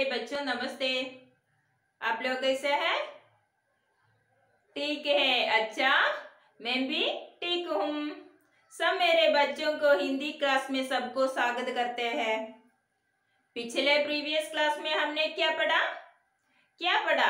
बच्चों नमस्ते आप लोग कैसे हैं ठीक है अच्छा मैं भी ठीक हूँ सब मेरे बच्चों को हिंदी क्लास में सबको स्वागत करते हैं पिछले प्रीवियस क्लास में हमने क्या पढ़ा क्या पढ़ा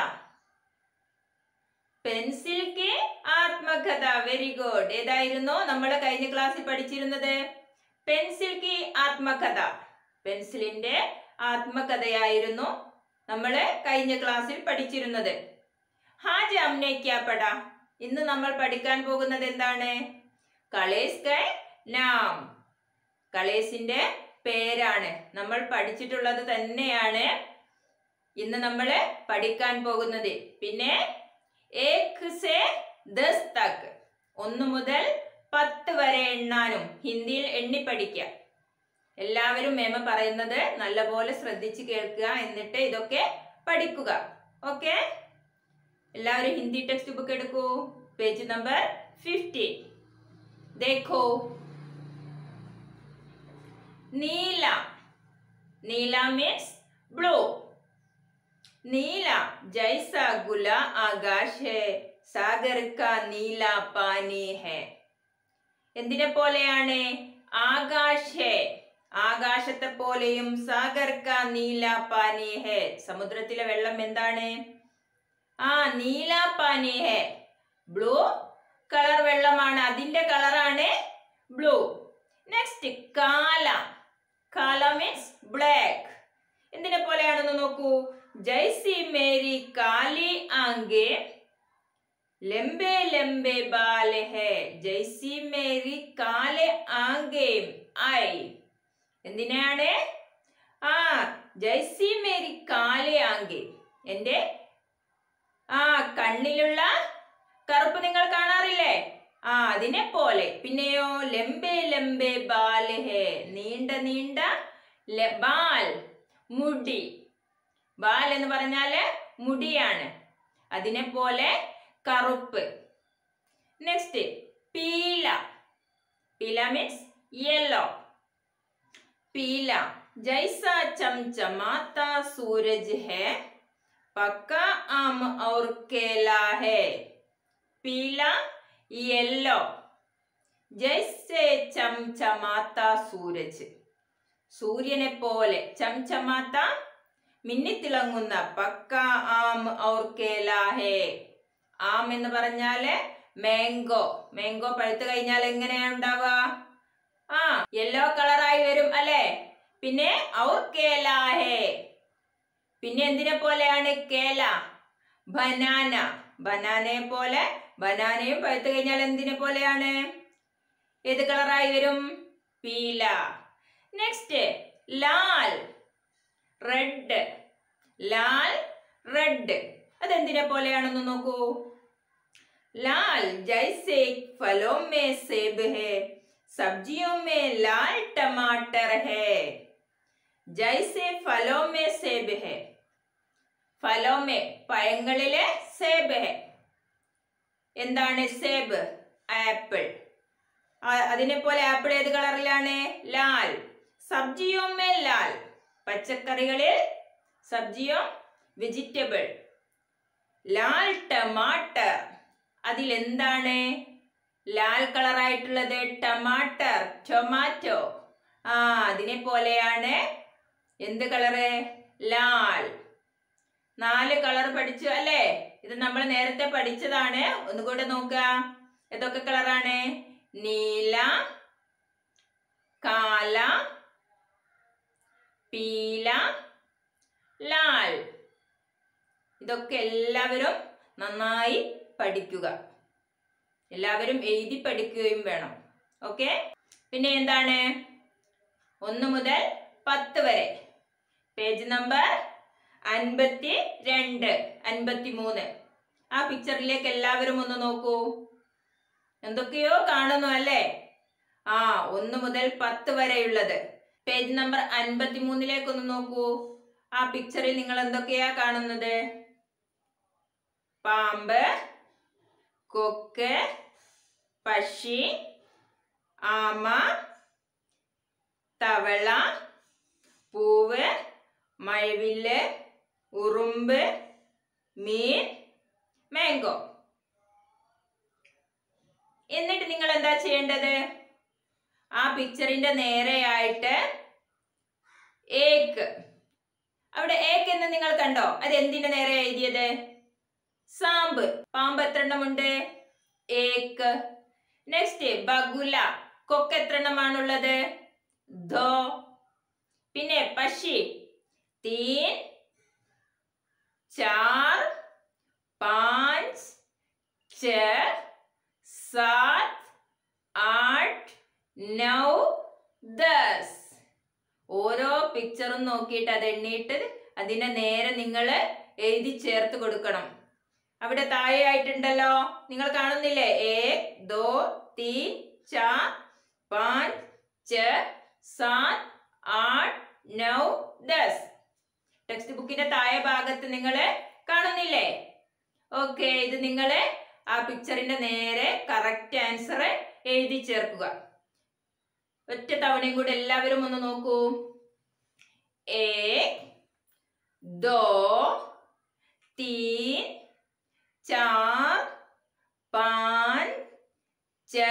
പെൻസിൽ കെ ആത്മകഥ വെരി ഗുഡ് ഏതായിരുന്നു നമ്മൾ കഴിഞ്ഞ ക്ലാസ്സിൽ പഠിച്ചിരുന്നത് പെൻസിൽ കി ആത്മകഥ പെൻസിലിന്റെ ആത്മകഥയായിരുന്നു നമ്മൾ കഴിഞ്ഞ ക്ലാസ്സിൽ പഠിച്ചിരുന്നത് ഹാജ് അമ്നെ ക്യാ പട ഇന്ന് നമ്മൾ പഠിക്കാൻ പോകുന്നത് എന്താണ് കളേസ് കൈ നാം കളേസിന്റെ പേരാണ് നമ്മൾ പഠിച്ചിട്ടുള്ളത് തന്നെയാണ് ഇന്ന് നമ്മൾ പഠിക്കാൻ പോകുന്നത് പിന്നെ ഏക് സെ ദസ് തക് ഒന്ന് മുതൽ പത്ത് വരെ എണ്ണാനും ഹിന്ദിയിൽ എണ്ണി പഠിക്കുക എല്ലാവരും മേമ പറയുന്നത് നല്ലപോലെ ശ്രദ്ധിച്ച് കേൾക്കുക എന്നിട്ട് ഇതൊക്കെ പഠിക്കുക ഓക്കെ എല്ലാവരും ഹിന്ദി ടെക്സ്റ്റ് ബുക്ക് എടുക്കൂ പേജ് നമ്പർ ഫിഫ്റ്റി देखो नीला नीला मीन्स ब्लू नीला जैसा गुला आकाश है सागर का नीला पानी है എന്തിനെ പോലെയാണ് ആകാശ് ആകാശത്തെ പോലെയും സാഗർ കാ നീല പാനി ഹെ സമുദ്രത്തിലെ വെള്ളം എന്താണ് ആ നീല പാനി ഹെ ബ്ലൂ കളർ വെള്ളമാണ് അതിന്റെ കളറാണ് ബ്ലൂ നെക്സ്റ്റ് കാല കാല മീൻസ് ബ്ലാക്ക് എന്തിനെ പോലെയാണെന്ന് നോക്കൂ ജൈസി മേരി കാലി ആംഗെ ലംബെ ലംബെ ബാൽ ഹെ ജൈസി മേരി കാലെ ആംഗെ ഐ എന്തിനാണ് ആ ജൈസി മേരി കാലെ ആംഗെ എന്റെ ആ കണ്ണിലുള്ള കറുപ്പ് നിങ്ങൾ കാണാറില്ലേ ആ അതിനെ പോലെ പിന്നെയോ ലംബെ ലംബെ ബാൽ ഹേ നീണ്ട നീണ്ട ല- ബാൽ മുടി ബാൽ എന്ന് പറഞ്ഞാല് മുടിയാണ് അതിനെ പോലെ കറുപ്പ് നെക്സ്റ്റ് പീല പീല മീൻസ് യെല്ലോ പീല ജൈസ ചംചമാത്ത സൂരജ് ഹേ पक्का आम और केला है पीला येलो ജൈസെ ചംചമാത്ത സൂരജ് സൂര്യനെ പോലെ ചംചമാത്ത മിന്നിത്തിളങ്ങുന്ന പക്ക ആം ഔർ കേല ഹേ ആം എന്ന് പറഞ്ഞാല് മാംഗോ മാംഗോ പഴുത്തു കഴിഞ്ഞാൽ എങ്ങനെയാ ഉണ്ടാവുക ആ യെല്ലോ കളറായി വരും അല്ലെ പിന്നെ ഔർ കേല ഹേ പിന്നെ എന്തിനെ പോലെയാണ് കേല ബനാന ബനാനയെ പോലെ ബനാനയും പഴുത്തു കഴിഞ്ഞാൽ എന്തിനെ പോലെയാണ് ഏത് കളറായി വരും പീല നെക്സ്റ്റ് ലാൽ റെഡ് ലാൽ റെഡ് അതെന്തിനെ പോലെയാണെന്ന് നോക്കൂ ലാൽ ജൈസെ ഫലോ മേ സേബ് ഹേ സബ്ജിയോ മേ ലാൽ ടമാട്ടർ ഹേ ജൈസെ ഫലോ മേ സേബ് ഹേ ഫലോ മേ പഴങ്ങളിലെ സേബ് ഹേ എന്താണ് സേബ് ആപ്പിൾ ആ- അതിനെ പോലെ ആപ്പിൾ ഏത് കളറിലാണ് ലാൽ സബ്ജിയോ മേ ലാൽ പച്ചക്കറികളിൽ സബ്ജിയോ വെജിറ്റബിൾ ലാൽ ടമാട്ടർ അതിൽ എന്താണ് ലാൽ കളറായിട്ടുള്ളത് ടമാട്ടർ ടൊമാറ്റോ ആ അതിനെ പോലെയാണ് എന്ത് കളറ് ലാൽ നാല് കളർ പഠിച്ചു അല്ലേ ഇത് നമ്മൾ നേരത്തെ പഠിച്ചതാണ് ഒന്നുകൂടെ നോക്കുക ഏതൊക്കെ കളറാണ് നീല കാല പീല ലാൽ ഇതൊക്കെ എല്ലാവരും നന്നായി പഠിക്കുക എല്ലാവരും എഴുതി പഠിക്കുകയും വേണം ഓക്കെ പിന്നെ എന്താണ് ഒന്ന് മുതൽ പത്ത് വരെ പേജ് നമ്പർ അൻപത്തി രണ്ട് അൻപത്തി മൂന്ന് ആ പിക്ചറിലേക്ക് എല്ലാവരും ഒന്ന് നോക്കൂ എന്തൊക്കെയോ കാണുന്നു അല്ലേ ആ ഒന്ന് മുതൽ പത്ത് വരെയുള്ളത് പേജ് നമ്പർ അൻപത്തി മൂന്നിലേക്ക് ഒന്ന് നോക്കൂ ആ പിക്ചറിൽ നിങ്ങൾ എന്തൊക്കെയാ കാണുന്നത് പാമ്പ് കൊക്ക് പക്ഷി ആമ തവള പൂവ് മഴവില്ല് ഉറുമ്പ് മീൻ മാംഗോ എന്നിട്ട് നിങ്ങൾ എന്താ ചെയ്യേണ്ടത് ആ പിക്ചറിന്റെ നേരെയായിട്ട് ഏക്ക് അവിടെ ഏക്ക് എന്ന് നിങ്ങൾ കണ്ടോ അത് എന്തിന്റെ നേരെ എഴുതിയത് സാമ്പ് പാമ്പ് എത്ര എണ്ണമുണ്ട് ഏക്ക് നെക്സ്റ്റ് ബഗുല കൊക്ക് എത്ര എണ്ണമാണുള്ളത് ധോ പിന്നെ പക്ഷി തീൻ चार पाँच छ सात आठ നൗ ദസ് ഓരോ പിക്ചറും നോക്കിയിട്ട് അത് എണ്ണിയിട്ട് അതിനെ നേരെ നിങ്ങൾ എഴുതി ചേർത്ത് കൊടുക്കണം അവിടെ താഴെ ആയിട്ടുണ്ടല്ലോ നിങ്ങൾ കാണുന്നില്ലേ ഏ ദോ തീൻ ചാർ പാഞ്ച് ച സാത് ആട്ട് നൗ ദസ് ടെക്സ്റ്റ് ബുക്കിന്റെ താഴെ ഭാഗത്ത് നിങ്ങൾ കാണുന്നില്ലേ ഓക്കെ ഇത് നിങ്ങൾ ആ പിക്ചറിന്റെ നേരെ കറക്റ്റ് ആൻസർ എഴുതി ചേർക്കുക ഒറ്റ തവണയും കൂടെ എല്ലാവരും ഒന്ന് നോക്കൂ एक दो तीन चार पाँच छ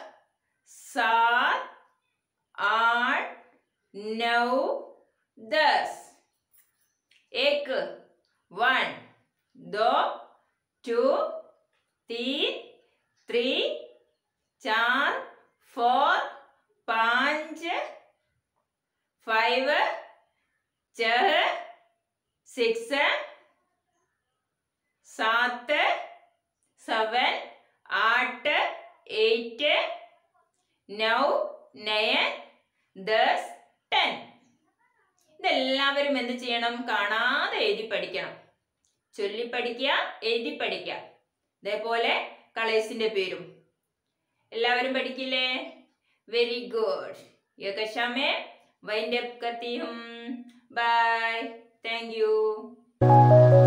सात आठ नौ दस एक वन दो टू तीन थ्री चार फोर पाँच फाइव छः सिक्स सात सेवन आठ एट नौ നയൻ ദസ് ടെൻ ഇതെല്ലാവരും എന്ത് ചെയ്യണം കാണാതെ എഴുതി പഠിക്കണം ചൊല്ലി പഠിക്കുക എഴുതി പഠിക്കുക ഇതേപോലെ കളേഴ്സിന്റെ പേരും എല്ലാവരും പഠിക്കില്ലേ വെരി ഗുഡ് ये कक्षा में वाइंड अप करती हूँ बाय थैंक यू